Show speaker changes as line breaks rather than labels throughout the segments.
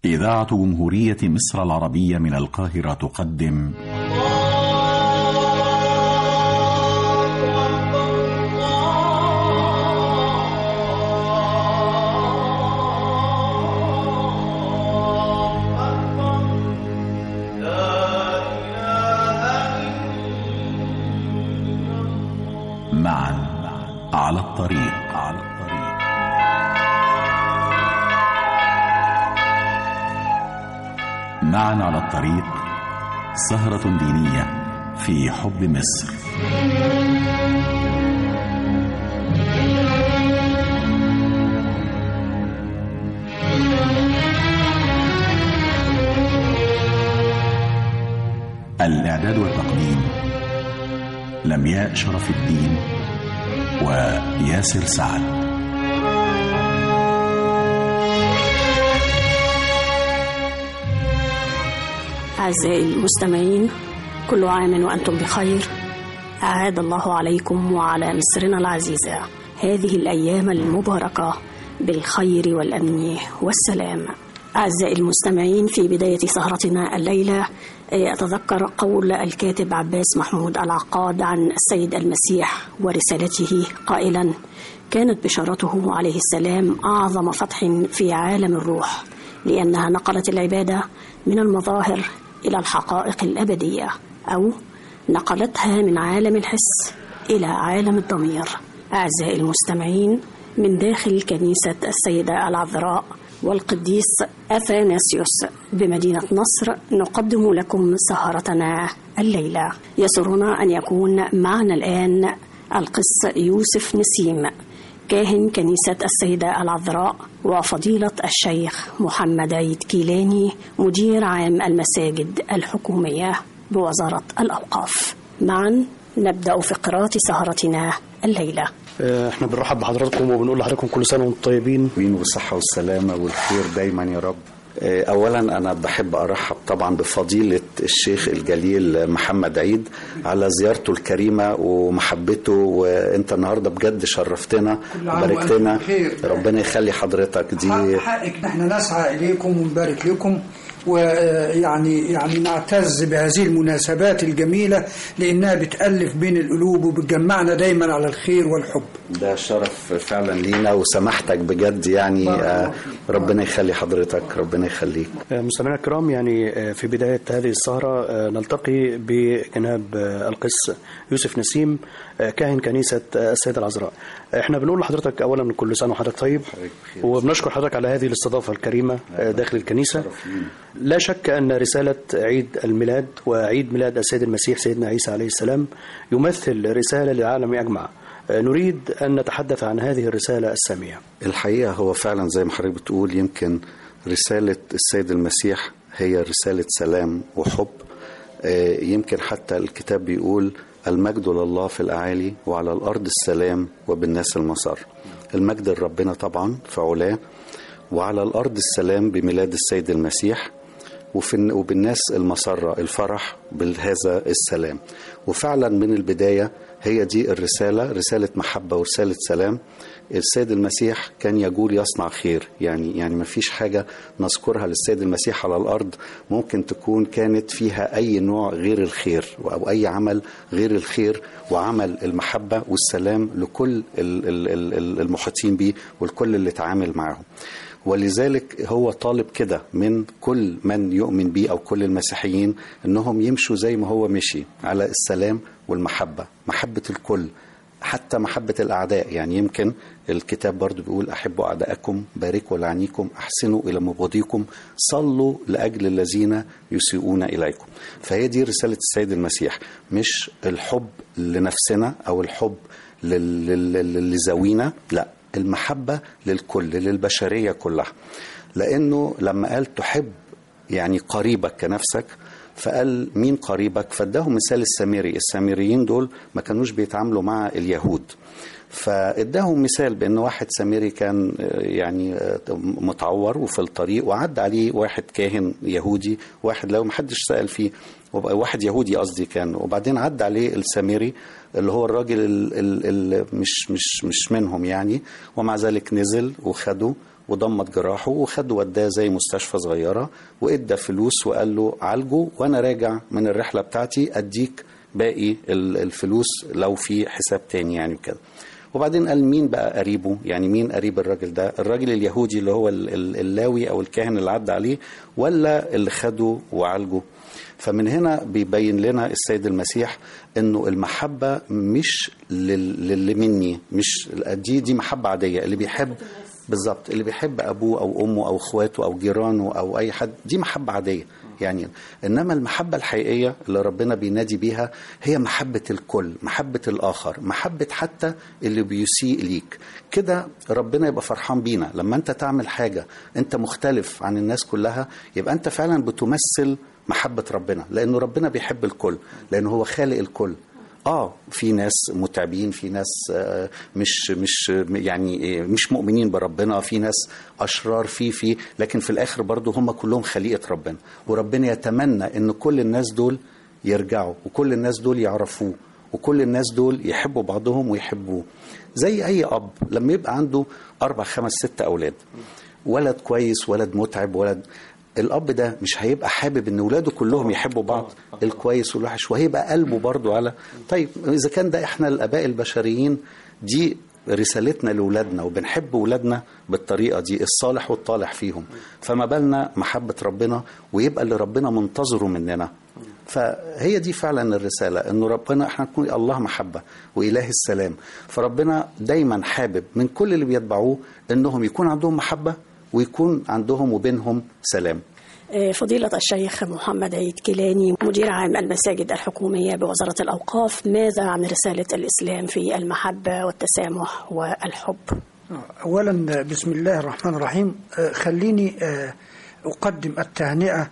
إذاعة جمهورية مصر العربية من القاهرة تقدم معا على الطريق على الطريق معا على الطريق سهرة دينية في حب مصر الإعداد والتقديم لمياء شرف الدين وياسر سعد
أعزائي المستمعين كل عام وأنتم بخير أعاد الله عليكم وعلى مصرنا العزيزة هذه الأيام المباركة بالخير والأمن والسلام أعزائي المستمعين في بداية سهرتنا الليلة أتذكر قول الكاتب عباس محمود العقاد عن السيد المسيح ورسالته قائلا كانت بشارته عليه السلام أعظم فتح في عالم الروح لأنها نقلت العبادة من المظاهر إلى الحقائق الأبدية أو نقلتها من عالم الحس إلى عالم الضمير أعزائي المستمعين من داخل كنيسة السيدة العذراء والقديس أثاناسيوس بمدينة نصر نقدم لكم سهرتنا الليلة يسرنا أن يكون معنا الآن القس يوسف نسيم كاهن كنيسة السيدة العذراء وفضيلة الشيخ محمد عيد كيلاني مدير عام المساجد الحكومية بوزارة الأوقاف معا نبدأ فقرات سهرتنا الليلة
احنا بنرحب بحضراتكم وبنقول لحضراتكم كل سنه وانتم طيبين
وين والصحة والسلامة والخير دايما يا رب أولا أنا بحب أرحب طبعا بفضيلة الشيخ الجليل محمد عيد على زيارته الكريمة ومحبته وأنت النهاردة بجد شرفتنا
كل عام وأنتم
وباركتنا
بخير.
ربنا يخلي حضرتك دي
حقك نحن نسعى إليكم ونبارك لكم ويعني يعني نعتز بهذه المناسبات الجميلة لأنها بتألف بين القلوب وبتجمعنا دايما على الخير والحب
ده شرف فعلا لينا وسماحتك بجد يعني
بارك الله
آه،
فيك.
ربنا يخلي حضرتك ربنا يخليك
آه، مستمعينا الكرام يعني آه، في بدايه هذه السهره آه، نلتقي بجناب آه، القس يوسف نسيم آه، كاهن كنيسه آه، السيده العذراء احنا بنقول لحضرتك اولا كل سنه وحضرتك طيب
بخير.
وبنشكر حضرتك على هذه الاستضافه الكريمه آه، داخل الكنيسه لا شك ان رساله عيد الميلاد وعيد ميلاد السيد المسيح سيدنا عيسى عليه السلام يمثل رساله للعالم اجمع آه، نريد ان نتحدث عن هذه الرساله الساميه
الحقيقة هو فعلا زي ما حضرتك بتقول يمكن رسالة السيد المسيح هي رسالة سلام وحب آه، يمكن حتى الكتاب بيقول المجد لله في الأعالي وعلى الأرض السلام وبالناس المسار المجد لربنا طبعا في علاه وعلى الأرض السلام بميلاد السيد المسيح وفي وبالناس المسرة الفرح بهذا السلام وفعلا من البداية هي دي الرسالة رسالة محبة ورسالة سلام السيد المسيح كان يقول يصنع خير يعني يعني ما فيش حاجة نذكرها للسيد المسيح على الأرض ممكن تكون كانت فيها أي نوع غير الخير أو أي عمل غير الخير وعمل المحبة والسلام لكل ال- ال- ال- المحيطين به والكل اللي اتعامل معهم ولذلك هو طالب كده من كل من يؤمن به او كل المسيحيين انهم يمشوا زي ما هو مشي على السلام والمحبه محبه الكل حتى محبة الأعداء يعني يمكن الكتاب برضو بيقول أحبوا أعداءكم باركوا لعنيكم أحسنوا إلى مبغضيكم صلوا لأجل الذين يسيئون إليكم فهي دي رسالة السيد المسيح مش الحب لنفسنا أو الحب لل- لل- لذوينا لا المحبة للكل للبشرية كلها لأنه لما قال تحب يعني قريبك كنفسك فقال مين قريبك فاداهم مثال السامري السامريين دول ما كانوش بيتعاملوا مع اليهود فاداهم مثال بان واحد سامري كان آه، يعني آه، متعور وفي الطريق وعدى عليه واحد كاهن يهودي واحد لو محدش سال فيه وب- واحد يهودي قصدي كان وبعدين عدى عليه السامري اللي هو الراجل اللي مش مش مش منهم يعني ومع ذلك نزل وخده وضمت جراحه وخد وداه زي مستشفى صغيره وادى فلوس وقال له عالجه وانا راجع من الرحله بتاعتي اديك باقي ال- الفلوس لو في حساب تاني يعني وكده وبعدين قال مين بقى قريبه يعني مين قريب الراجل ده الراجل اليهودي اللي هو ال- ال- اللاوي او الكاهن اللي عدى عليه ولا اللي خده وعالجه فمن هنا بيبين لنا السيد المسيح انه المحبه مش لل- للي مني مش دي دي محبه عاديه اللي بيحب بالظبط اللي بيحب ابوه او امه او اخواته او جيرانه او اي حد دي محبه عاديه يعني انما المحبه الحقيقيه اللي ربنا بينادي بيها هي محبه الكل محبه الاخر محبه حتى اللي بيسيء ليك كده ربنا يبقى فرحان بينا لما انت تعمل حاجه انت مختلف عن الناس كلها يبقى انت فعلا بتمثل محبه ربنا لانه ربنا بيحب الكل لانه هو خالق الكل اه في ناس متعبين في ناس آه، مش مش يعني آه، مش مؤمنين بربنا في ناس اشرار في في لكن في الاخر برضو هم كلهم خليقه ربنا وربنا يتمنى ان كل الناس دول يرجعوا وكل الناس دول يعرفوه وكل الناس دول يحبوا بعضهم ويحبوه زي اي اب لما يبقى عنده اربع خمس ست اولاد ولد كويس ولد متعب ولد الاب ده مش هيبقى حابب ان ولاده كلهم يحبوا بعض الكويس والوحش وهيبقى قلبه برضو على طيب اذا كان ده احنا الاباء البشريين دي رسالتنا لاولادنا وبنحب ولادنا بالطريقه دي الصالح والطالح فيهم فما بالنا محبه ربنا ويبقى اللي ربنا منتظره مننا فهي دي فعلا الرساله انه ربنا احنا نكون الله محبه واله السلام فربنا دايما حابب من كل اللي بيتبعوه انهم يكون عندهم محبه ويكون عندهم وبينهم سلام
آه، فضيلة الشيخ محمد عيد كيلاني مدير عام المساجد الحكومية بوزارة الأوقاف ماذا عن رسالة الإسلام في المحبة والتسامح والحب
أولا بسم الله الرحمن الرحيم آه، خليني آه، أقدم التهنئة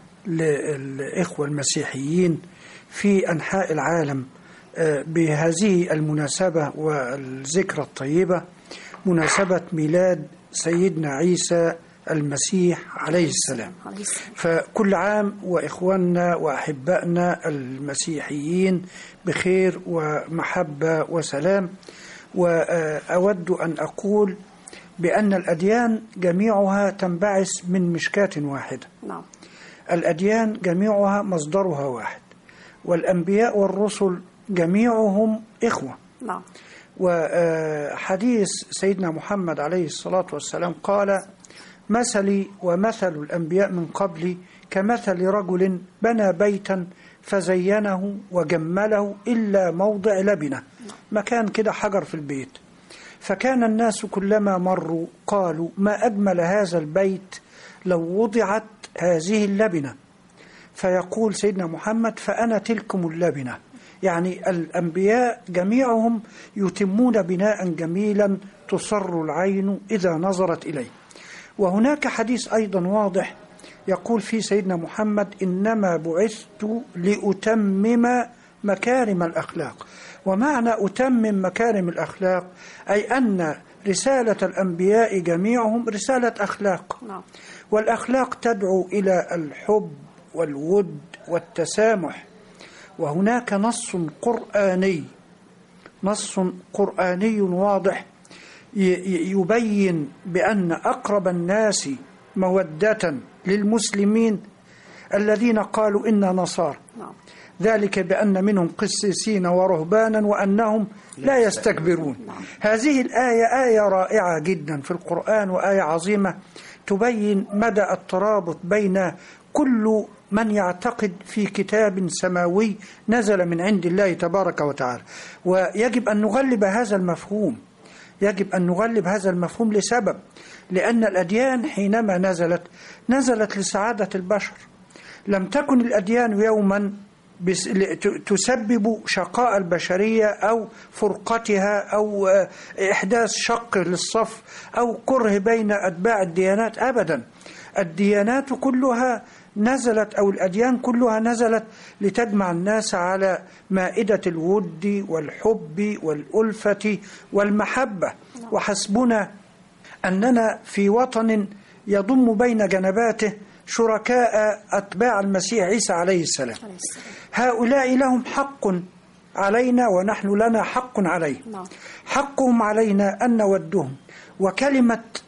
للإخوة المسيحيين في أنحاء العالم آه، بهذه المناسبة والذكرى الطيبة مناسبة ميلاد سيدنا عيسى المسيح عليه السلام
عليه السلام.
فكل عام وإخواننا وأحبائنا المسيحيين بخير ومحبة وسلام وأود أن أقول بأن الأديان جميعها تنبعث من مشكاة واحدة
نعم
الأديان جميعها مصدرها واحد والأنبياء والرسل جميعهم إخوة
نعم
وحديث سيدنا محمد عليه الصلاة والسلام قال مثلي ومثل الأنبياء من قبلي كمثل رجل بنى بيتا فزينه وجمله إلا موضع لبنة مكان كده حجر في البيت فكان الناس كلما مروا قالوا ما أجمل هذا البيت لو وضعت هذه اللبنة فيقول سيدنا محمد فأنا تلكم اللبنة يعني الأنبياء جميعهم يتمون بناء جميلا تصر العين إذا نظرت إليه وهناك حديث أيضا واضح يقول فيه سيدنا محمد إنما بعثت لأتمم مكارم الأخلاق ومعنى أتمم مكارم الأخلاق أي أن رسالة الأنبياء جميعهم رسالة أخلاق
نعم
والأخلاق تدعو إلى الحب والود والتسامح وهناك نص قرآني نص قرآني واضح ي- ي- يبين بأن أقرب الناس مودة للمسلمين الذين قالوا إنا نصارى
نعم
ذلك بأن منهم قسيسين ورهبانا وأنهم لا يستكبرون هذه الآية آية رائعة جدا في القرآن وآية عظيمة تبين مدى الترابط بين كل من يعتقد في كتاب سماوي نزل من عند الله تبارك وتعالى ويجب أن نغلب هذا المفهوم يجب أن نغلب هذا المفهوم لسبب لأن الأديان حينما نزلت نزلت لسعادة البشر لم تكن الأديان يوما بس- ل- ت- تسبب شقاء البشرية أو فرقتها أو آه، إحداث شق للصف أو كره بين أتباع الديانات أبدا الديانات كلها نزلت أو الأديان كلها نزلت لتجمع الناس على مائدة الود والحب والألفة والمحبة وحسبنا أننا في وطن يضم بين جنباته شركاء أتباع المسيح عيسى عليه السلام
عليه السلام
هؤلاء لهم حق علينا ونحن لنا حق عليهم
نعم.
حقهم علينا أن نودهم وكلمة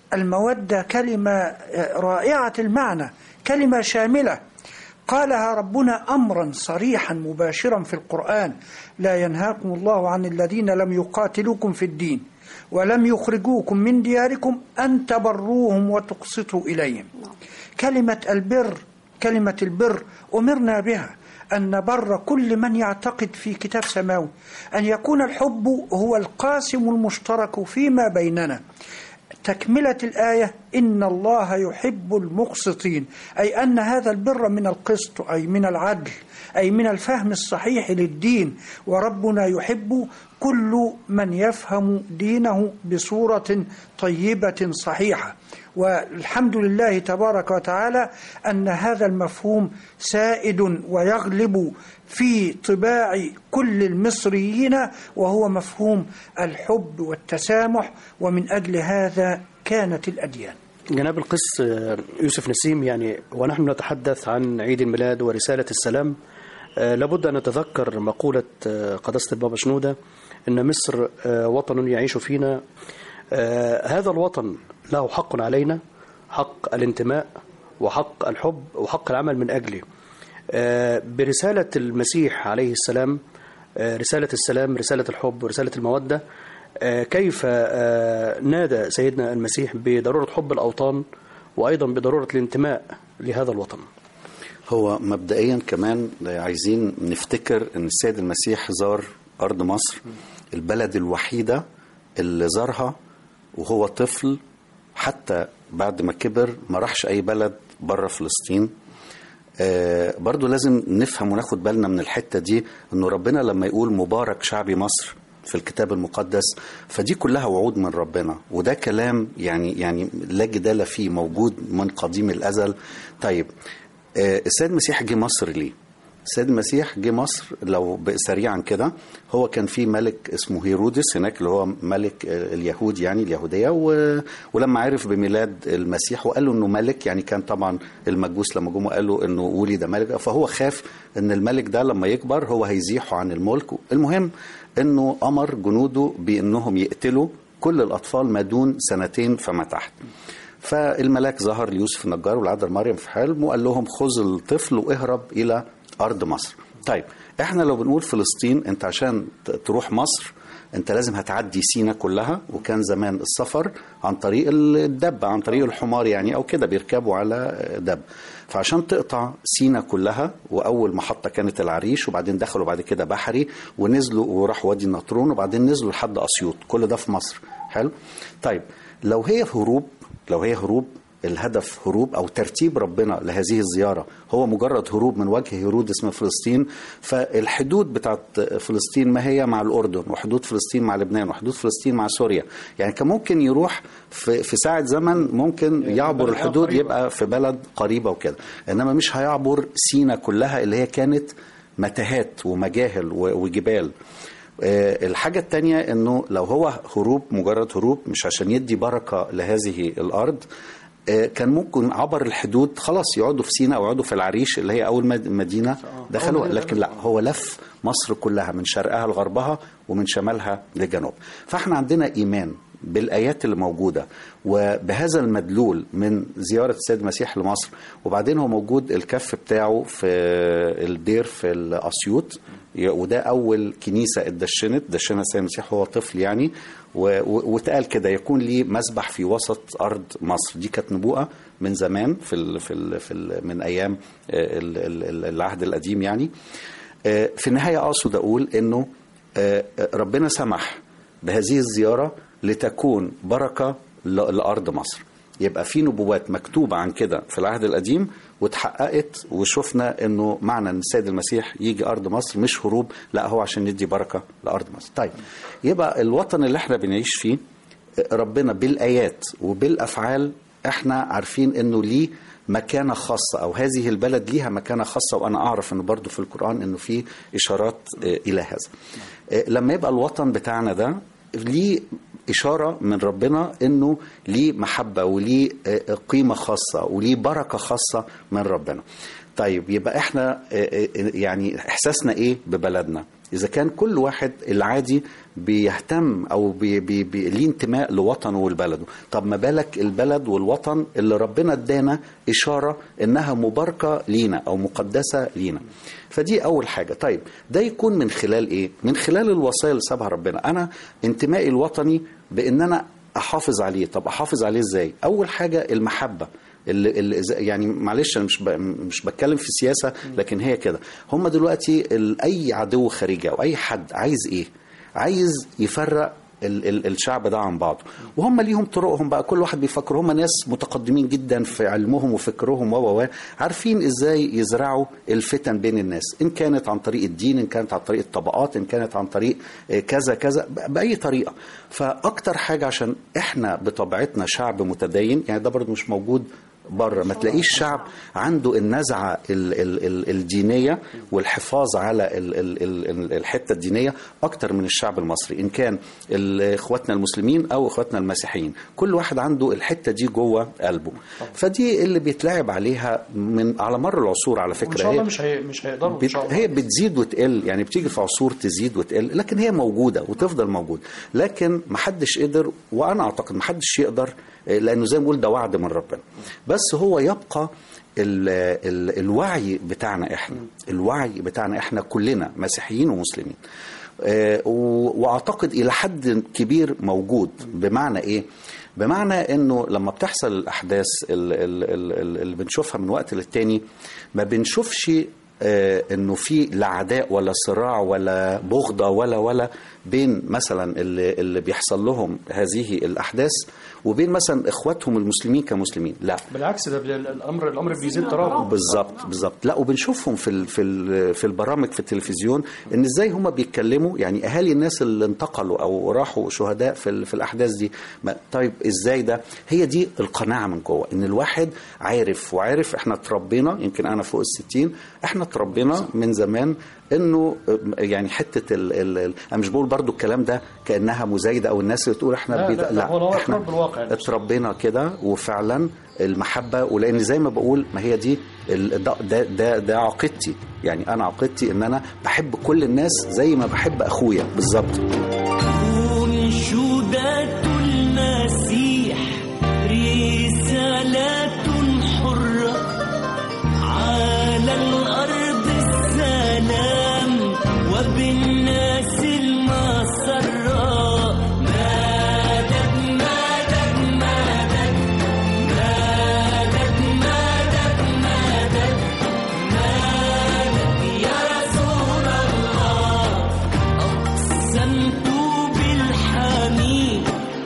المودة كلمة آه، رائعة المعنى كلمة شاملة قالها ربنا أمرا صريحا مباشرا في القرآن لا ينهاكم الله عن الذين لم يقاتلوكم في الدين ولم يخرجوكم من دياركم أن تبروهم وتقسطوا إليهم كلمة البر كلمة البر أمرنا بها أن نبر كل من يعتقد في كتاب سماوي أن يكون الحب هو القاسم المشترك فيما بيننا تكملة الآية إن الله يحب المقسطين أي أن هذا البر من القسط أي من العدل أي من الفهم الصحيح للدين وربنا يحب كل من يفهم دينه بصورة طيبة صحيحة والحمد لله تبارك وتعالى أن هذا المفهوم سائد ويغلب في طباع كل المصريين وهو مفهوم الحب والتسامح ومن أجل هذا كانت الأديان
جناب القس آه، يوسف نسيم يعني ونحن نتحدث عن عيد الميلاد ورسالة السلام آه، لابد أن نتذكر مقولة آه، قداسة البابا شنودة أن مصر آه، وطن يعيش فينا آه، هذا الوطن له حق علينا حق الانتماء وحق الحب وحق العمل من أجله آه، برسالة المسيح عليه السلام آه، رسالة السلام رسالة الحب ورسالة المودة آه، كيف آه، نادى سيدنا المسيح بضرورة حب الأوطان وأيضا بضرورة الانتماء لهذا الوطن
هو مبدئيا كمان عايزين نفتكر ان السيد المسيح زار ارض مصر البلد الوحيده اللي زارها وهو طفل حتى بعد ما كبر ما راحش اي بلد بره فلسطين آه برضو لازم نفهم وناخد بالنا من الحته دي انه ربنا لما يقول مبارك شعبي مصر في الكتاب المقدس فدي كلها وعود من ربنا وده كلام يعني يعني لا جدال فيه موجود من قديم الازل طيب آه، السيد المسيح جه مصر ليه؟ السيد المسيح جه مصر لو ب- سريعا كده هو كان في ملك اسمه هيرودس هناك اللي هو ملك آه، اليهود يعني اليهوديه و... ولما عرف بميلاد المسيح وقال له انه ملك يعني كان طبعا المجوس لما جم قالوا انه ولد ملك فهو خاف ان الملك ده لما يكبر هو هيزيحه عن الملك المهم انه امر جنوده بانهم يقتلوا كل الاطفال ما دون سنتين فما تحت فالملاك ظهر ليوسف النجار والعذراء مريم في حلم وقال لهم خذ الطفل واهرب الى ارض مصر. طيب احنا لو بنقول فلسطين انت عشان ت- تروح مصر انت لازم هتعدي سينا كلها وكان زمان السفر عن طريق الدب عن طريق الحمار يعني او كده بيركبوا على دب فعشان تقطع سينا كلها واول محطه كانت العريش وبعدين دخلوا بعد كده بحري ونزلوا وراحوا وادي النطرون وبعدين نزلوا لحد اسيوط كل ده في مصر حلو طيب لو هي هروب لو هي هروب الهدف هروب او ترتيب ربنا لهذه الزياره هو مجرد هروب من وجه هيرودس من فلسطين فالحدود بتاعت فلسطين ما هي مع الاردن وحدود فلسطين مع لبنان وحدود فلسطين مع سوريا يعني كان ممكن يروح في, في ساعه زمن ممكن يعبر الحدود يبقى في بلد قريبه وكده انما مش هيعبر سينا كلها اللي هي كانت متاهات ومجاهل و- وجبال آه، الحاجة التانية انه لو هو هروب مجرد هروب مش عشان يدي بركة لهذه الارض آه، كان ممكن عبر الحدود خلاص يقعدوا في سينا او يقعدوا في العريش اللي هي اول مد- مدينة دخلوا لكن لا هو لف مصر كلها من شرقها لغربها ومن شمالها لجنوب فاحنا عندنا ايمان بالايات اللي موجوده وبهذا المدلول من زياره السيد المسيح لمصر وبعدين هو موجود الكف بتاعه في الدير في الاسيوط وده اول كنيسه اتدشنت دشنها السيد المسيح هو طفل يعني و- و- واتقال كده يكون لي مسبح في وسط ارض مصر دي كانت نبوءه من زمان في ال في ال في ال من ايام آه، ال- ال- ال- العهد القديم يعني آه، في النهايه اقصد اقول انه آه، آه، ربنا سمح بهذه الزياره لتكون بركه ل- لارض مصر يبقى في نبوات مكتوبة عن كده في العهد القديم واتحققت وشفنا انه معنى ان السيد المسيح يجي ارض مصر مش هروب لا هو عشان ندي بركة لارض مصر طيب يبقى الوطن اللي احنا بنعيش فيه ربنا بالايات وبالافعال احنا عارفين انه ليه مكانة خاصة أو هذه البلد ليها مكانة خاصة وأنا أعرف أنه برضو في القرآن أنه في إشارات آه، إلى هذا آه، لما يبقى الوطن بتاعنا ده ليه إشارة من ربنا أنه ليه محبة وليه آه، قيمة خاصة وليه بركة خاصة من ربنا طيب يبقى احنا آه، آه، يعني احساسنا ايه ببلدنا اذا كان كل واحد العادي بيهتم او بي بي بي ليه انتماء لوطنه ولبلده طب ما بالك البلد والوطن اللي ربنا ادانا اشاره انها مباركه لينا او مقدسه لينا فدي اول حاجه طيب ده يكون من خلال ايه من خلال الوصايا اللي سابها ربنا انا انتمائي الوطني بان انا احافظ عليه طب احافظ عليه ازاي اول حاجه المحبه اللي اللي زي- يعني معلش انا مش ب- مش بتكلم في سياسه لكن هي كده هم دلوقتي ال- اي عدو خارجي او اي حد عايز ايه عايز يفرق ال ال الشعب ده عن بعضه وهم ليهم طرقهم بقى كل واحد بيفكر هم ناس متقدمين جدا في علمهم وفكرهم و و عارفين ازاي يزرعوا الفتن بين الناس ان كانت عن طريق الدين ان كانت عن طريق الطبقات ان كانت عن طريق آه، كذا كذا ب- باي طريقه فاكتر حاجه عشان احنا بطبيعتنا شعب متدين يعني ده برضه مش موجود بره ما تلاقيش شعب عنده النزعه ال ال ال الدينيه والحفاظ على ال ال ال الحته الدينيه اكتر من الشعب المصري ان كان ال- اخواتنا المسلمين او اخواتنا المسيحيين كل واحد عنده الحته دي جوه قلبه فدي اللي بيتلعب عليها من على مر العصور على فكره
وان شاء الله
هي-
مش هي مش هيقدروا ان
بت...
شاء الله
هي بتزيد وتقل يعني بتيجي في عصور تزيد وتقل لكن هي موجوده وتفضل موجوده لكن محدش قدر وانا اعتقد محدش يقدر آه، لانه زي ما بقول ده وعد من ربنا بس هو يبقى ال... ال... الوعي بتاعنا احنا الوعي بتاعنا احنا كلنا مسيحيين ومسلمين آه، و- واعتقد الى حد كبير موجود بمعنى ايه بمعنى انه لما بتحصل الاحداث ال- ال- ال- ال- اللي بنشوفها من وقت للتاني ما بنشوفش آه، انه في لا عداء ولا صراع ولا بغضه ولا ولا بين مثلا اللي, اللي بيحصل لهم هذه الاحداث وبين مثلا اخواتهم المسلمين كمسلمين لا
بالعكس ده الامر الامر بيزيد ترابط
بالظبط بالظبط لا وبنشوفهم في ال في ال في البرامج في التلفزيون ان ازاي هم بيتكلموا يعني اهالي الناس اللي انتقلوا او راحوا شهداء في ال- في الاحداث دي ما طيب ازاي ده هي دي القناعه من جوه ان الواحد عارف وعارف احنا اتربينا يمكن انا فوق الستين احنا اتربينا من زمان انه يعني حته ال ال ال انا مش بقول برضو الكلام ده كانها مزايده او الناس اللي تقول احنا
لا،
بيد-
لا، لا، هو هو إقرار بالواقع يعني.
اتربينا كده وفعلا المحبه ولان زي ما بقول ما هي دي ال- ده ده ده, ده عقيدتي يعني انا عقيدتي ان انا بحب كل الناس زي ما بحب اخويا بالظبط
أنشودات المسيح رسالات حرة على الأرض السلام وبالناس المسرة مدد مدد مدد مدد مدد مدد مدد يا رسول الله أقسمت بالحميد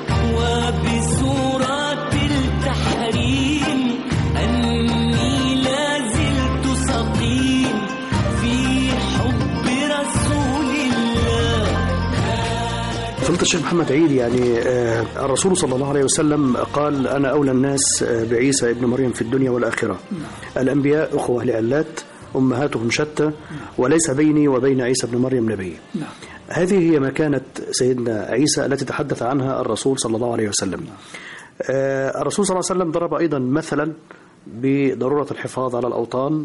وبسورة التحريم أني لا زلت سقيم في حب رسول الله
فضيلة الشيخ محمد عيد يعني آه، الرسول صلى الله عليه وسلم قال أنا أولى الناس آه، بعيسى ابن مريم في الدنيا والآخرة الأنبياء أخوة لعلات أمهاتهم شتى وليس بيني وبين عيسى ابن مريم نبي هذه هي مكانة سيدنا عيسى التي تحدث عنها الرسول صلى الله عليه وسلم آه، الرسول صلى الله عليه وسلم ضرب أيضا مثلا بضرورة الحفاظ على الأوطان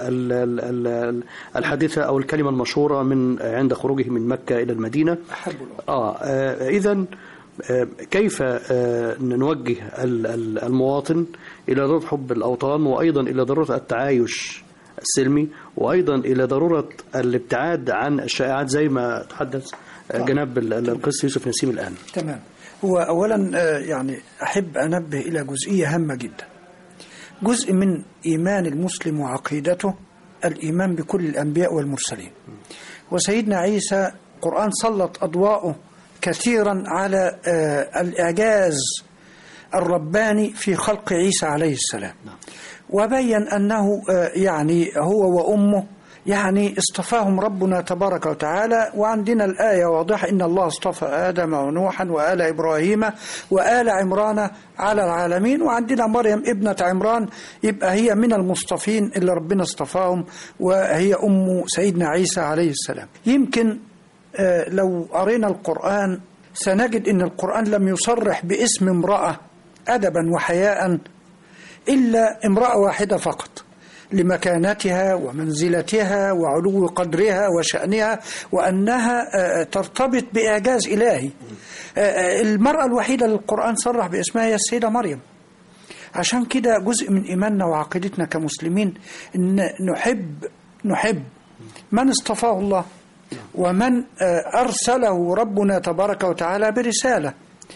والحادثة أو الكلمة المشهورة من عند خروجه من مكة إلى المدينة آه إذا كيف آه، نوجه ال- ال- المواطن إلى ضرورة حب الأوطان وأيضا إلى ضرورة التعايش السلمي وأيضا إلى ضرورة الابتعاد عن الشائعات زي ما تحدث آه، جناب ال- ال- القس يوسف نسيم الآن
تمام هو أولا آه، يعني أحب أنبه إلى جزئية هامة جدا جزء من إيمان المسلم وعقيدته الإيمان بكل الأنبياء والمرسلين وسيدنا عيسى القرآن سلط أضواءه كثيرا على آه، الإعجاز الرباني في خلق عيسى عليه السلام وبين أنه آه، يعني هو وأمه يعني اصطفاهم ربنا تبارك وتعالى وعندنا الآية واضحة إن الله اصطفى آدم ونوحا وآل إبراهيم وآل عمران على العالمين وعندنا مريم ابنة عمران يبقى هي من المصطفين اللي ربنا اصطفاهم وهي أم سيدنا عيسى عليه السلام يمكن آه، لو قرينا القرآن سنجد إن القرآن لم يصرح باسم امرأة أدبا وحياء إلا امرأة واحدة فقط لمكانتها ومنزلتها وعلو قدرها وشأنها وأنها آه، ترتبط بإعجاز إلهي آه، آه، المرأة الوحيدة اللي القرآن صرح باسمها هي السيدة مريم عشان كده جزء من إيماننا وعقيدتنا كمسلمين إن نحب نحب من اصطفاه الله ومن آه، أرسله ربنا تبارك وتعالى برسالة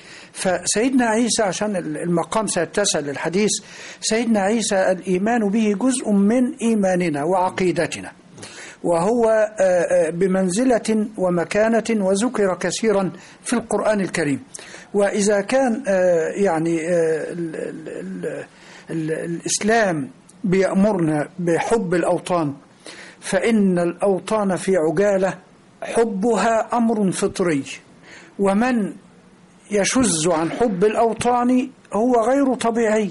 فسيدنا عيسى عشان المقام سيتسع للحديث سيدنا عيسى الإيمان به جزء من إيماننا وعقيدتنا وهو آه، آه، بمنزلة ومكانة وذكر كثيرا في القرآن الكريم وإذا كان آه، يعني آه، ال- ال- ال- ال- الإسلام بيأمرنا بحب الأوطان فإن الأوطان في عجالة حبها أمر فطري ومن يشز عن حب الأوطان هو غير طبيعي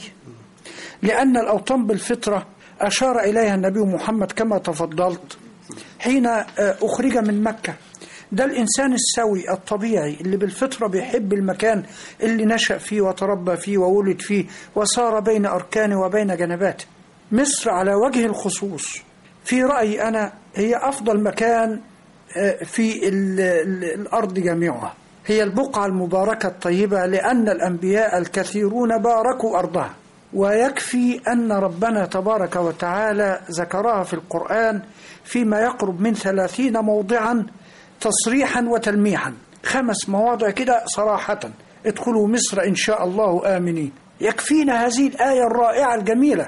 لأن الأوطان بالفطرة أشار إليها النبي محمد كما تفضلت حين آه، أخرج من مكة ده الإنسان السوي الطبيعي اللي بالفطرة بيحب المكان اللي نشأ فيه وتربى فيه وولد فيه وصار بين أركانه وبين جنباته مصر على وجه الخصوص في رأيي أنا هي أفضل مكان آه، في ال- ال- الأرض جميعها هي البقعة المباركة الطيبة لأن الأنبياء الكثيرون باركوا أرضها ويكفي أن ربنا تبارك وتعالى ذكرها في القرآن فيما يقرب من ثلاثين موضعا تصريحا وتلميحا خمس مواضع كده صراحة ادخلوا مصر إن شاء الله آمنين يكفينا هذه الآية الرائعة الجميلة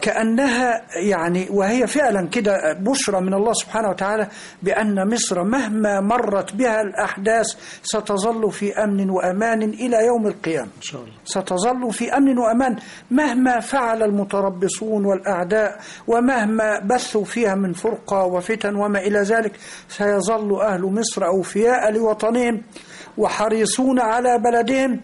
وكأنها يعني وهي فعلا كده بشرى من الله سبحانه وتعالى بأن مصر مهما مرت بها الأحداث ستظل في أمن وأمان إلى يوم القيامة إن
شاء الله.
ستظل في أمن وأمان مهما فعل المتربصون والأعداء ومهما بثوا فيها من فرقة وفتن وما إلى ذلك سيظل أهل مصر أوفياء لوطنهم وحريصون على بلدهم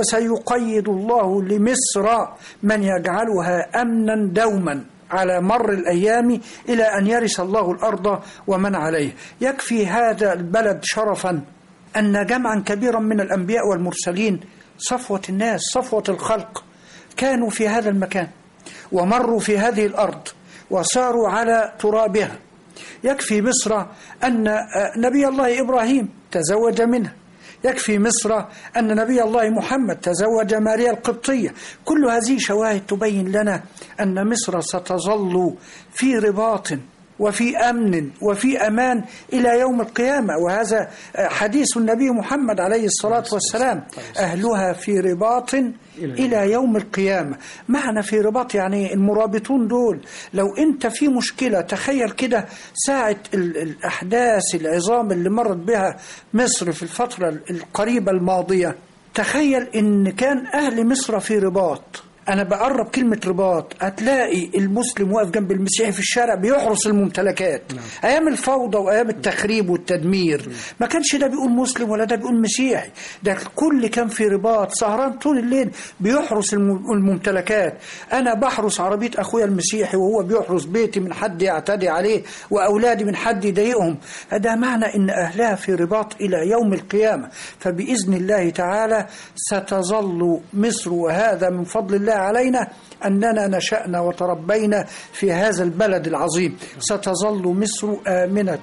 وسيقيد الله لمصر من يجعلها امنا دوما على مر الايام الى ان يرث الله الارض ومن عليه يكفي هذا البلد شرفا ان جمعا كبيرا من الانبياء والمرسلين صفوه الناس صفوه الخلق كانوا في هذا المكان ومروا في هذه الارض وساروا على ترابها يكفي مصر أن آه، نبي الله إبراهيم تزوج منها يكفي مصر أن نبي الله محمد تزوج ماريا القبطية كل هذه شواهد تبين لنا أن مصر ستظل في رباط وفي أمن وفي أمان إلى يوم القيامة وهذا آه، حديث النبي محمد عليه الصلاة والسلام أهلها في رباط إلى يوم القيامة معنى في رباط يعني المرابطون دول لو أنت في مشكلة تخيل كده ساعة ال- الأحداث العظام اللي مرت بها مصر في الفترة القريبة الماضية تخيل إن كان أهل مصر في رباط أنا بقرب كلمة رباط هتلاقي المسلم واقف جنب المسيحي في الشارع بيحرس الممتلكات أيام الفوضى وأيام التخريب والتدمير ما كانش ده بيقول مسلم ولا ده بيقول مسيحي ده الكل كان في رباط سهران طول الليل بيحرس الم- الممتلكات أنا بحرس عربية أخويا المسيحي وهو بيحرس بيتي من حد يعتدي عليه وأولادي من حد يضايقهم هذا معنى إن أهلها في رباط إلى يوم القيامة فبإذن الله تعالى ستظل مصر وهذا من فضل الله علينا أننا نشأنا وتربينا في هذا البلد العظيم ستظل مصر آمنة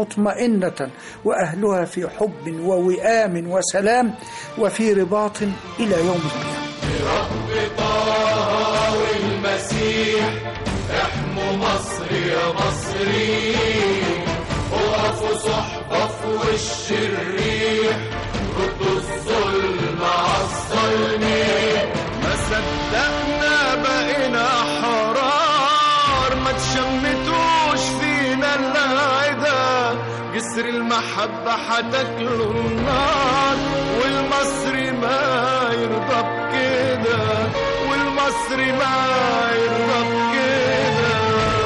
مطمئنة وأهلها في حب ووئام وسلام وفي رباط إلى يوم القيامة
والمسيح احموا مصر يا مصريين وقفوا صحبة في وش الريح ردوا الظلم عالظالمين ما صدقنا بقينا حرار ما تشمتوش فينا العدا جسر المحبة حتاكلوا النار والمصري ما يرضى بكده والمصري ما يرضى بكده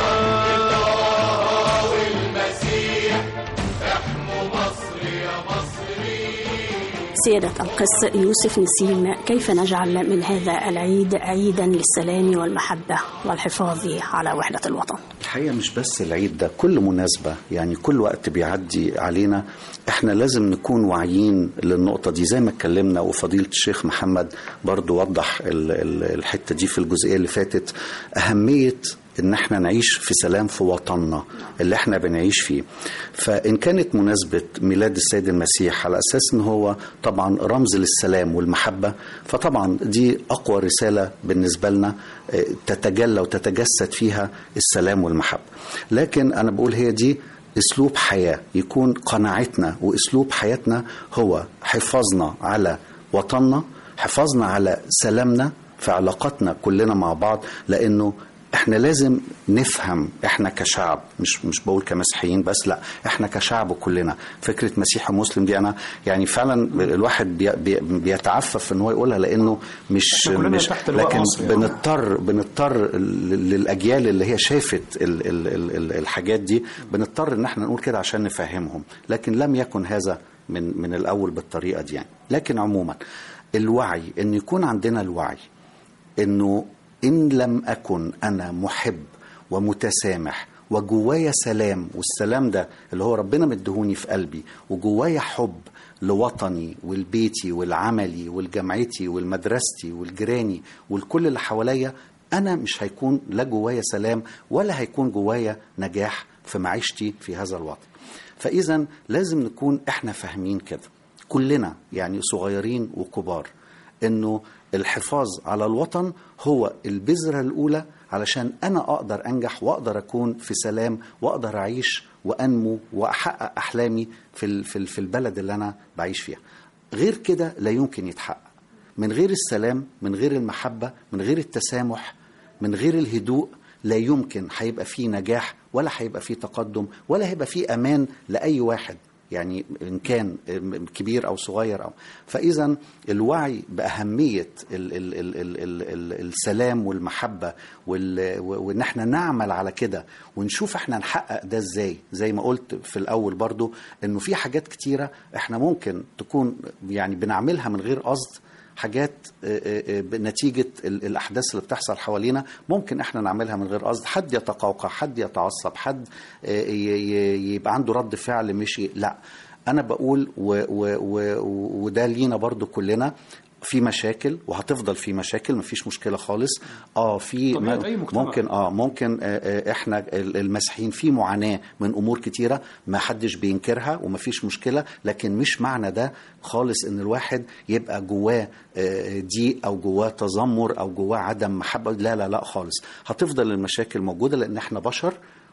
والمسيح احموا مصر يا مصريين
سيادة القس يوسف نسيم كيف نجعل من هذا العيد عيدا للسلام والمحبة والحفاظ على وحدة الوطن
الحقيقة مش بس العيد ده كل مناسبة يعني كل وقت بيعدي علينا احنا لازم نكون واعيين للنقطة دي زي ما اتكلمنا وفضيلة الشيخ محمد برضو وضح ال- ال- الحتة دي في الجزئية اللي فاتت أهمية ان احنا نعيش في سلام في وطننا اللي احنا بنعيش فيه فان كانت مناسبه ميلاد السيد المسيح على اساس ان هو طبعا رمز للسلام والمحبه فطبعا دي اقوى رساله بالنسبه لنا آه، تتجلى وتتجسد فيها السلام والمحبه لكن انا بقول هي دي اسلوب حياه يكون قناعتنا واسلوب حياتنا هو حفاظنا على وطننا حفاظنا على سلامنا في علاقاتنا كلنا مع بعض لانه احنا لازم نفهم احنا كشعب مش مش بقول كمسيحيين بس لا احنا كشعب كلنا فكره مسيحي ومسلم دي انا يعني فعلا الواحد بي بي بيتعفف ان هو يقولها لانه مش
إحنا كلنا
مش
تحت لواء
لكن
مصر يعني.
بنضطر بنضطر ل- للاجيال اللي هي شافت ال ال ال ال الحاجات دي بنضطر ان احنا نقول كده عشان نفهمهم لكن لم يكن هذا من من الاول بالطريقه دي يعني لكن عموما الوعي ان يكون عندنا الوعي انه ان لم اكن انا محب ومتسامح وجوايا سلام والسلام ده اللي هو ربنا مدهوني في قلبي وجوايا حب لوطني ولبيتي والعملي والجامعتي والمدرستي والجيراني والكل اللي حواليا انا مش هيكون لا جوايا سلام ولا هيكون جوايا نجاح في معيشتي في هذا الوطن فاذا لازم نكون احنا فاهمين كده كلنا يعني صغيرين وكبار انه الحفاظ على الوطن هو البذرة الأولى علشان أنا أقدر أنجح وأقدر أكون في سلام وأقدر أعيش وأنمو وأحقق أحلامي في ال- في ال- في البلد اللي أنا بعيش فيها غير كده لا يمكن يتحقق من غير السلام من غير المحبة من غير التسامح من غير الهدوء لا يمكن هيبقى فيه نجاح ولا هيبقى فيه تقدم ولا هيبقى فيه أمان لأي واحد يعني إن كان كبير أو صغير أو فإذا الوعي بأهمية ال ال ال ال ال ال السلام والمحبة وال- وإن احنا نعمل على كده ونشوف احنا نحقق ده ازاي زي ما قلت في الأول برضو إنه في حاجات كتيرة احنا ممكن تكون يعني بنعملها من غير قصد حاجات آه، آه، آه، نتيجة ال- الأحداث اللي بتحصل حوالينا ممكن إحنا نعملها من غير قصد حد يتقوقع حد يتعصب حد آه، ي- ي- يبقى عنده رد فعل مش لا أنا بقول و و و وده لينا برضو كلنا في مشاكل وهتفضل في مشاكل مفيش مشكله خالص اه في
طبيعة أي مجتمع.
ممكن اه ممكن آه آه احنا ال- المسيحيين في معاناه من امور كتيره ما حدش بينكرها ومفيش مشكله لكن مش معنى ده خالص ان الواحد يبقى جواه آه، ضيق او جواه تذمر او جواه عدم محبه لا لا لا خالص هتفضل المشاكل موجوده لان احنا بشر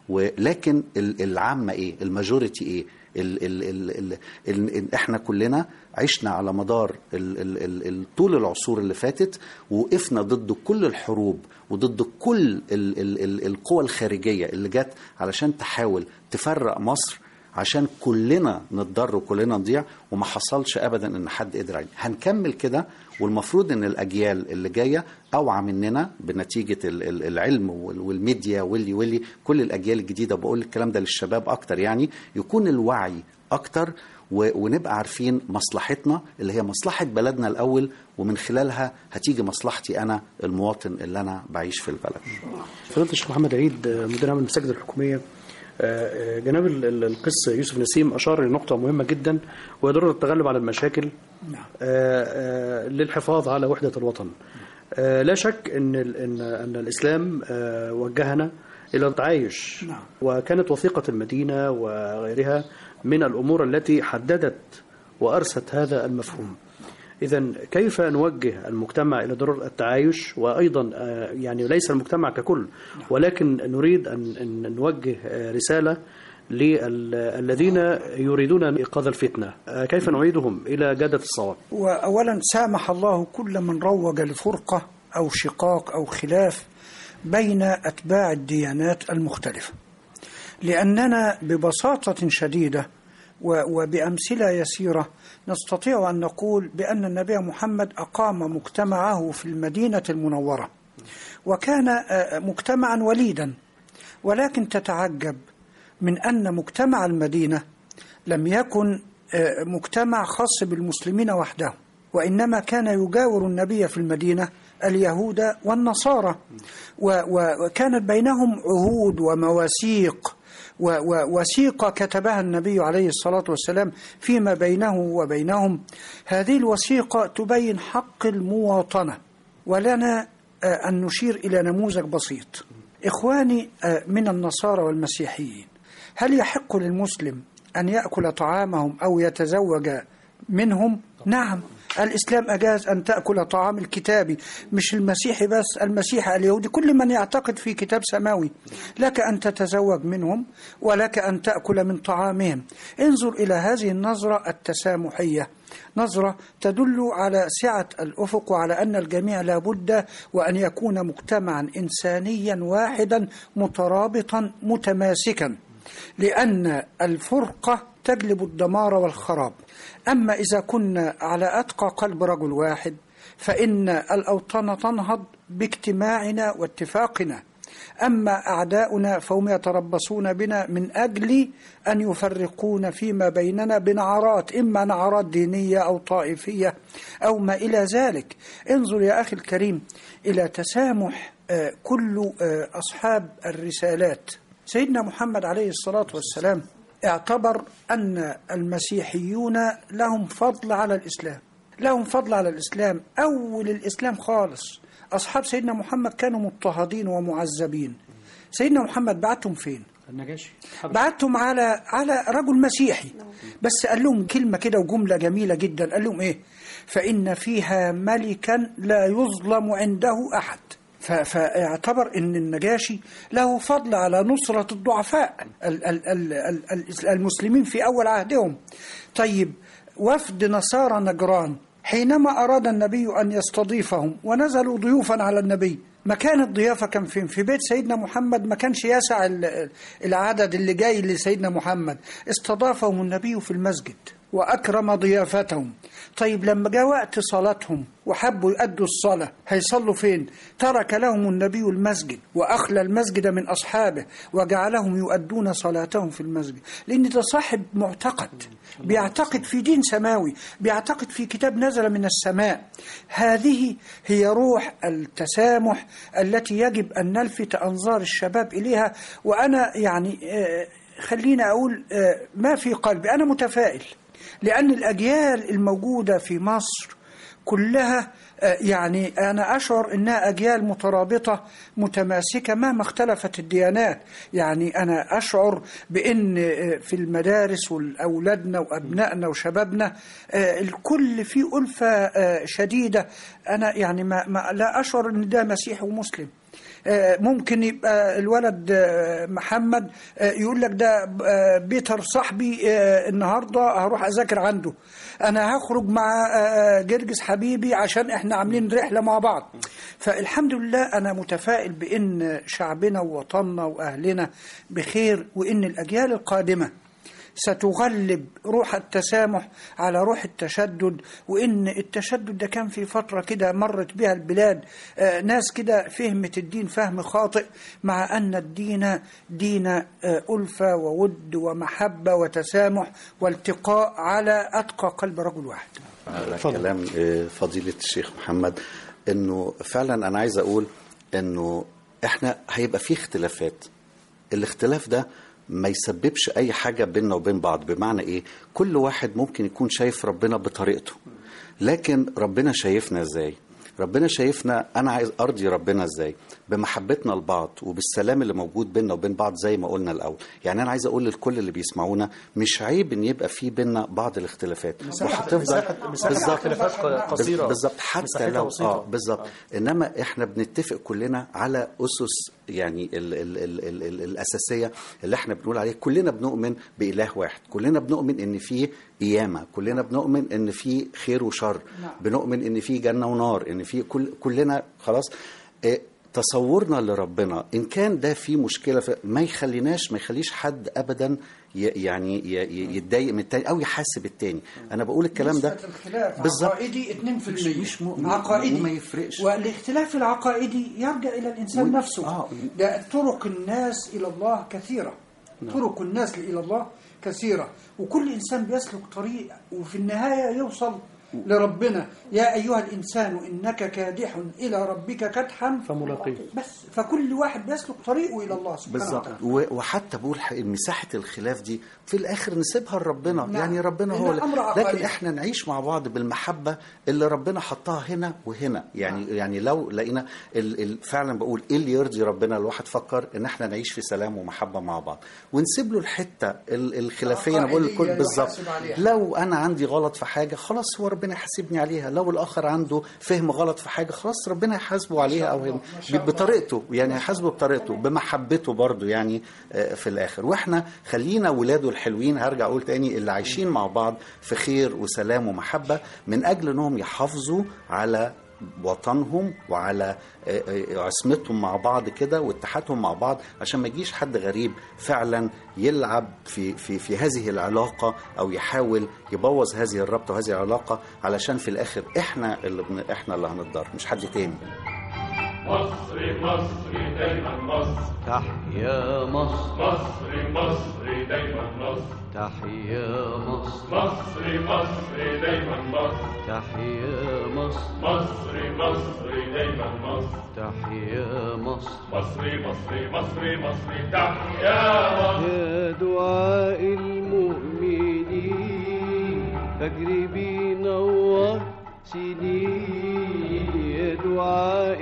ولكن ال- العامه ايه الماجوريتي ايه ال ال ال ال ال ال احنا كلنا عشنا على مدار ال ال ال ال طول العصور اللي فاتت ووقفنا ضد كل الحروب وضد كل ال ال ال القوى الخارجيه اللي جت علشان تحاول تفرق مصر عشان كلنا نتضر وكلنا نضيع وما حصلش ابدا ان حد قدر عليه هنكمل كده والمفروض ان الاجيال اللي جايه اوعى مننا بنتيجه ال- ال- العلم وال- والميديا واللي واللي كل الاجيال الجديده بقول الكلام ده للشباب اكتر يعني يكون الوعي اكتر و- ونبقى عارفين مصلحتنا اللي هي مصلحه بلدنا الاول ومن خلالها هتيجي مصلحتي انا المواطن اللي انا بعيش في البلد
فضيلة الشيخ محمد عيد آه، مدير عام المساجد الحكومية آه، آه، جناب ال- ال- القس يوسف نسيم أشار لنقطة مهمة جدا وهي ضرورة التغلب على المشاكل
نعم.
آه، آه، للحفاظ على وحدة الوطن آه، لا شك أن ال- أن أن الإسلام آه، وجهنا إلى التعايش
نعم.
وكانت وثيقة المدينة وغيرها من الأمور التي حددت وأرست هذا المفهوم إذا كيف نوجه المجتمع إلى ضرورة التعايش وأيضا آه، يعني ليس المجتمع ككل ولكن نريد أن أن نوجه آه، رسالة للذين يريدون إيقاظ الفتنة آه، كيف نعيدهم إلى جادة الصواب
وأولا سامح الله كل من روج لفرقة أو شقاق أو خلاف بين أتباع الديانات المختلفة لأننا ببساطة شديدة و- وبأمثلة يسيرة نستطيع أن نقول بأن النبي محمد أقام مجتمعه في المدينة المنورة وكان آه، مجتمعا وليدا ولكن تتعجب من أن مجتمع المدينة لم يكن آه، مجتمع خاص بالمسلمين وحده وإنما كان يجاور النبي في المدينة اليهود والنصارى و- و- وكانت بينهم عهود ومواثيق و- ووثيقة كتبها النبي عليه الصلاة والسلام فيما بينه وبينهم هذه الوثيقة تبين حق المواطنة ولنا آه، أن نشير إلى نموذج بسيط إخواني آه، من النصارى والمسيحيين هل يحق للمسلم أن يأكل طعامهم أو يتزوج منهم؟ نعم الإسلام أجاز أن تأكل طعام الكتابي مش المسيحي بس المسيحي اليهودي كل من يعتقد في كتاب سماوي لك أن تتزوج منهم ولك أن تأكل من طعامهم انظر إلى هذه النظرة التسامحية نظرة تدل على سعة الأفق وعلى أن الجميع لابد وأن يكون مجتمعا إنسانيا واحدا مترابطا متماسكا لأن الفرقة تجلب الدمار والخراب أما إذا كنا على أتقى قلب رجل واحد فإن الأوطان تنهض باجتماعنا واتفاقنا أما أعداؤنا فهم يتربصون بنا من أجل أن يفرقون فيما بيننا بنعرات إما نعرات دينية أو طائفية أو ما إلى ذلك انظر يا أخي الكريم إلى تسامح آه، كل آه، أصحاب الرسالات سيدنا محمد عليه الصلاة والسلام اعتبر أن المسيحيون لهم فضل على الإسلام لهم فضل على الإسلام أول الإسلام خالص أصحاب سيدنا محمد كانوا مضطهدين ومعذبين سيدنا محمد بعتهم فين
النجاشي
بعتهم على على رجل مسيحي بس قال لهم كلمة كده وجملة جميلة جدا قال لهم إيه فإن فيها ملكا لا يظلم عنده أحد ف- فاعتبر ان النجاشي له فضل على نصرة الضعفاء ال- ال- ال- ال- ال- المسلمين في أول عهدهم طيب وفد نصارى نجران حينما أراد النبي أن يستضيفهم ونزلوا ضيوفا على النبي مكان الضيافة كان فين؟ في بيت سيدنا محمد ما كانش يسع ال- العدد اللي جاي لسيدنا محمد استضافهم النبي في المسجد وأكرم ضيافتهم طيب لما جاء وقت صلاتهم وحبوا يؤدوا الصلاة هيصلوا فين ترك لهم النبي المسجد وأخلى المسجد من أصحابه وجعلهم يؤدون صلاتهم في المسجد لأن ده صاحب معتقد بيعتقد في دين سماوي بيعتقد في كتاب نزل من السماء هذه هي روح التسامح التي يجب أن نلفت أنظار الشباب إليها وأنا يعني آه، خليني أقول آه، ما في قلبي أنا متفائل لأن الأجيال الموجودة في مصر كلها آه، يعني أنا أشعر أنها أجيال مترابطة متماسكة مهما اختلفت الديانات يعني أنا أشعر بأن آه، في المدارس وأولادنا وأبنائنا وشبابنا آه، الكل في ألفة آه، شديدة أنا يعني ما ما لا أشعر أن ده مسيحي ومسلم آه، ممكن يبقى الولد آه، محمد آه، يقول لك ده آه، بيتر صاحبي آه، النهارده هروح اذاكر عنده انا هخرج مع آه، جرجس حبيبي عشان احنا عاملين رحله مع بعض فالحمد لله انا متفائل بان شعبنا ووطننا واهلنا بخير وان الاجيال القادمه ستغلب روح التسامح على روح التشدد وإن التشدد ده كان في فترة كده مرت بها البلاد آه، ناس كده فهمت الدين فهم خاطئ مع أن الدين دين آه، ألفة وود ومحبة وتسامح والتقاء على أتقى قلب رجل واحد
على كلام آه، فضيلة الشيخ محمد انه فعلا انا عايز اقول انه احنا هيبقى في اختلافات الاختلاف ده ما يسببش اي حاجة بيننا وبين بعض بمعنى ايه كل واحد ممكن يكون شايف ربنا بطريقته لكن ربنا شايفنا ازاي ربنا شايفنا انا عايز ارضي ربنا ازاي بمحبتنا لبعض وبالسلام اللي موجود بيننا وبين بعض زي ما قلنا الاول يعني انا عايز اقول للكل اللي بيسمعونا مش عيب ان يبقى في بيننا بعض الاختلافات وهتفضل
مساحة اختلافات قصيرة.
بالظبط حتى
مساحتها
لو
بسيطة.
اه بالظبط انما احنا بنتفق كلنا على اسس يعني ال ال ال ال ال الاساسيه اللي احنا بنقول عليه كلنا بنؤمن باله واحد كلنا بنؤمن ان في قيامه كلنا بنؤمن ان في خير وشر بنؤمن ان في جنه ونار ان في كل كلنا خلاص آه، تصورنا لربنا ان كان ده في مشكله في ما يخليناش ما يخليش حد ابدا ي- يعني ي- ي- يتضايق من التاني او يحاسب التاني انا بقول الكلام ده
نسبة الخلاف
بالظبط
عقائدي 2%
مش- مش م-
عقائدي
وما يفرقش.
والاختلاف العقائدي يرجع إلى الإنسان
و-
نفسه
آه.
ده طرق الناس إلى الله كثيرة طرق الناس إلى الله كثيرة وكل إنسان بيسلك طريق وفي النهاية يوصل لربنا يا أيها الإنسان إنك كادح إلى ربك كدحا
فملاقيه
بس فكل واحد بيسلك طريقه إلى الله سبحانه
بالظبط
وتعالى
و- وحتى بقول ح- مساحه الخلاف دي في الاخر نسيبها لربنا
نعم.
يعني ربنا هو
إنها
اللي-
أمر عقلي.
لكن احنا نعيش مع بعض بالمحبه اللي ربنا حطها هنا وهنا يعني يعني لو لقينا ال- ال- فعلا بقول ايه اللي يرضي ربنا الواحد فكر ان احنا نعيش في سلام ومحبه مع بعض ونسيب له الحته ال- الخلافيه انا بقول
العقائدية
الكل
اللي
بالظبط
يحاسب عليها.
لو انا عندي غلط في حاجه خلاص هو ربنا يحاسبني عليها لو الاخر عنده فهم غلط في حاجه خلاص ربنا يحاسبه عليها او
الله، ما شاء الله.
بطريقته يعني يحاسبه بطريقته بمحبته برضه يعني آه، في الاخر واحنا خلينا ولاده الحلوين هرجع اقول تاني اللي عايشين مع بعض في خير وسلام ومحبه من اجل انهم يحافظوا على وطنهم وعلى آه، آه، عصمتهم مع بعض كده واتحادهم مع بعض عشان ما يجيش حد غريب فعلا يلعب في في في هذه العلاقه او يحاول يبوظ هذه الرابطه وهذه العلاقه علشان في الاخر احنا اللي بن احنا اللي هنتضرر مش حد تاني
مصر مصر دايما مصر
تحيا مصر
مصر مصر دايما مصر
تحيا مصر
مصر مصر دايما مصر
تحيا مصر
مصر مصر دايما مصر
تحيا مصر
مصر مصر مصر مصر تحيا مصر
يا دعاء المؤمنين فاجري بنور سنين يا دعاء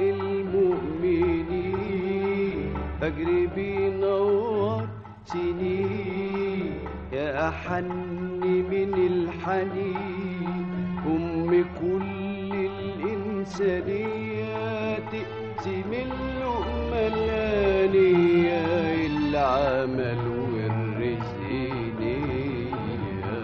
المؤمنين فاجري بنور سنين يا أحن من الحنين أم كل الإنسانيات تقسم اللقمة الآنية العمل والرزق نية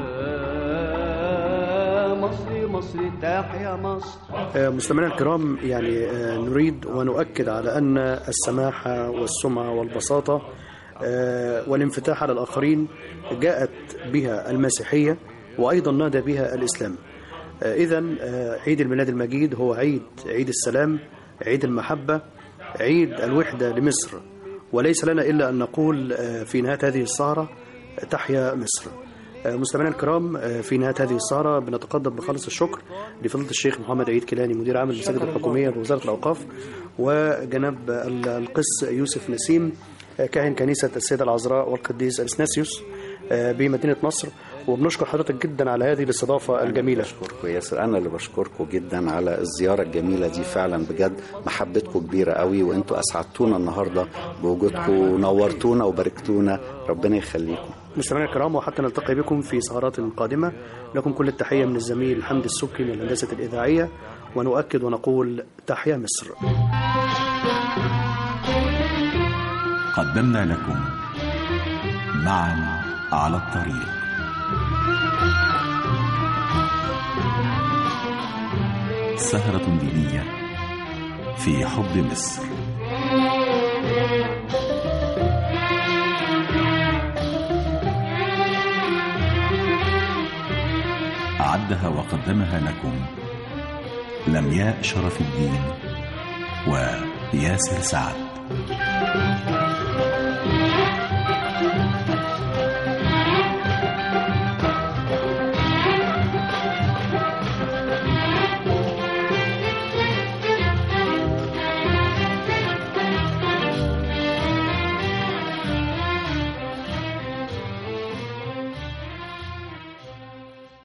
مصر مصر تحيا مصر
آه، مستمعينا الكرام يعني آه، نريد ونؤكد على أن السماحة والسمعة والبساطة آه، والانفتاح على الآخرين جاءت بها المسيحية وأيضا نادى بها الإسلام إذا عيد الميلاد المجيد هو عيد عيد السلام عيد المحبة عيد الوحدة لمصر وليس لنا إلا أن نقول آه، في نهاية هذه السهرة تحيا مصر آه، مستمعينا الكرام آه، في نهاية هذه السهرة بنتقدم بخالص الشكر لفضيلة الشيخ محمد عيد كيلاني مدير عام المساجد الحكومية بوزارة الأوقاف وجناب ال- القس يوسف نسيم آه، كاهن كنيسة السيدة العذراء والقديس ألسناسيوس آه، بمدينة نصر وبنشكر حضرتك جدا على هذه الاستضافة الجميلة
بشكركم يا ياسر انا اللي بشكركم جدا على الزياره الجميله دي فعلا بجد محبتكم كبيره قوي وانتوا اسعدتونا النهارده بوجودكم ونورتونا وباركتونا ربنا يخليكم
مستمعينا الكرام وحتى نلتقي بكم في سهرات قادمة لكم كل التحية من الزميل حمد السبكي من الهندسة الإذاعية ونؤكد ونقول تحيا مصر
قدمنا لكم معا على الطريق سهرة دينية في حب مصر أعدها وقدمها لكم لمياء شرف الدين وياسر سعد